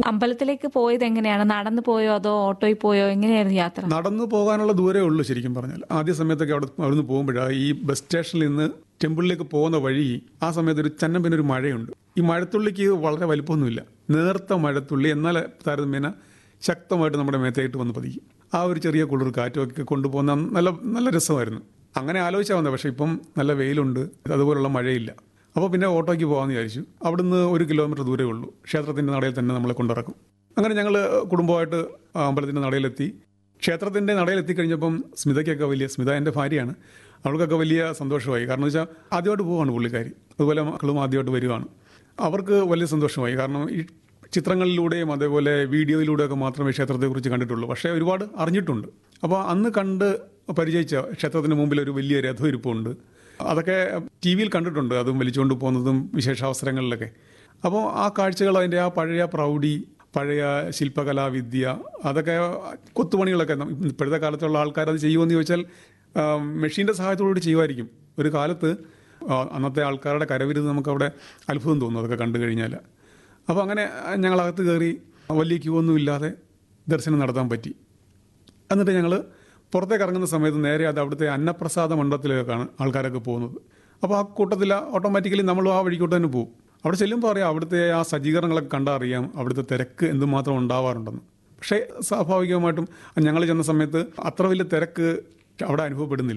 അമ്പലത്തിലേക്ക് പോയത് എങ്ങനെയാണ് നടന്നു പോയോ അതോ ഓട്ടോയിൽ പോയോ എങ്ങനെയായിരുന്നു യാത്ര നടന്നു പോകാനുള്ള ദൂരേ ഉള്ളൂ ശരിക്കും പറഞ്ഞാൽ ആദ്യ സമയത്തൊക്കെ അവിടെ അവിടുന്ന് പോകുമ്പോഴാണ് ഈ ബസ് സ്റ്റേഷനിൽ നിന്ന് ടെമ്പിളിലേക്ക് പോകുന്ന വഴി ആ സമയത്ത് ഒരു ചന്നമ്പിന് ഒരു മഴയുണ്ട് ഈ മഴത്തുള്ളിക്ക് വളരെ വലിപ്പമൊന്നുമില്ല നേർത്ത മഴത്തുള്ളി എന്നാൽ താരതമ്യേന ശക്തമായിട്ട് നമ്മുടെ മേത്തേട്ട് വന്ന് പതിക്കും ആ ഒരു ചെറിയ കുളിർ കാറ്റുമൊക്കെ കൊണ്ടുപോകുന്ന നല്ല നല്ല രസമായിരുന്നു അങ്ങനെ ആലോചിച്ചാൽ വന്നത് പക്ഷേ ഇപ്പം നല്ല വെയിലുണ്ട് അതുപോലുള്ള മഴയില്ല അപ്പോൾ പിന്നെ ഓട്ടോയ്ക്ക് പോകാമെന്ന് വിചാരിച്ചു അവിടുന്ന് ഒരു കിലോമീറ്റർ ദൂരേ ഉള്ളൂ ക്ഷേത്രത്തിൻ്റെ നടയിൽ തന്നെ നമ്മളെ കൊണ്ടിറക്കും അങ്ങനെ ഞങ്ങൾ കുടുംബമായിട്ട് ആ അമ്പലത്തിൻ്റെ നടയിലെത്തി ക്ഷേത്രത്തിൻ്റെ നടയിലെത്തിക്കഴിഞ്ഞപ്പം സ്മിതയ്ക്കൊക്കെ വലിയ സ്മിത എൻ്റെ ഭാര്യയാണ് അവൾക്കൊക്കെ വലിയ സന്തോഷമായി കാരണം വെച്ചാൽ ആദ്യമായിട്ട് പോവാണ് പുള്ളിക്കാരി അതുപോലെ മക്കളും ആദ്യമായിട്ട് വരികയാണ് അവർക്ക് വലിയ സന്തോഷമായി കാരണം ഈ ചിത്രങ്ങളിലൂടെയും അതേപോലെ വീഡിയോയിലൂടെയൊക്കെ മാത്രമേ ക്ഷേത്രത്തെക്കുറിച്ച് കണ്ടിട്ടുള്ളൂ പക്ഷേ ഒരുപാട് അറിഞ്ഞിട്ടുണ്ട് അപ്പോൾ അന്ന് കണ്ട് പരിചയിച്ച ക്ഷേത്രത്തിന് മുമ്പിൽ ഒരു വലിയ രഥമിരിപ്പുണ്ട് അതൊക്കെ ടി വിയിൽ കണ്ടിട്ടുണ്ട് അതും വലിച്ചുകൊണ്ട് പോകുന്നതും വിശേഷാവസരങ്ങളിലൊക്കെ അപ്പോൾ ആ കാഴ്ചകൾ അതിൻ്റെ ആ പഴയ പ്രൗഢി പഴയ ശില്പകലാവിദ്യ അതൊക്കെ കൊത്തുപണികളൊക്കെ നം- ഇപ്പോഴത്തെ കാലത്തുള്ള ആൾക്കാർ അത് ചെയ്യുമെന്ന് ചോദിച്ചാൽ ആ, മെഷീൻ്റെ സഹായത്തോടുകൂടി ചെയ്യുമായിരിക്കും ഒരു കാലത്ത് ആ, അന്നത്തെ ആൾക്കാരുടെ കരവിരുത് നമുക്കവിടെ അത്ഭുതം തോന്നും അതൊക്കെ കണ്ടു കഴിഞ്ഞാൽ അപ്പോൾ അങ്ങനെ ഞങ്ങളകത്ത് കയറി വലിയ ക്യൂ ഒന്നും ഇല്ലാതെ ദർശനം നടത്താൻ പറ്റി എന്നിട്ട് ഞങ്ങൾ പുറത്തേക്ക് ഇറങ്ങുന്ന സമയത്ത് നേരെ അത് അവിടുത്തെ അന്നപ്രസാദ മണ്ഡലത്തിലേക്കാണ് ആൾക്കാരൊക്കെ പോകുന്നത് അപ്പോൾ ആ കൂട്ടത്തിൽ ഓട്ടോമാറ്റിക്കലി നമ്മളും ആ വഴിക്കോട്ട് തന്നെ പോകും അവിടെ ചെല്ലുമ്പോൾ അറിയാം അവിടുത്തെ ആ സജ്ജീകരണങ്ങളൊക്കെ കണ്ടറിയാം അവിടുത്തെ തിരക്ക് എന്തുമാത്രം ഉണ്ടാവാറുണ്ടെന്ന് പക്ഷേ സ്വാഭാവികമായിട്ടും ഞങ്ങൾ ചെന്ന സമയത്ത് അത്ര വലിയ തിരക്ക് അവിടെ അനുഭവപ്പെടുന്നില്ല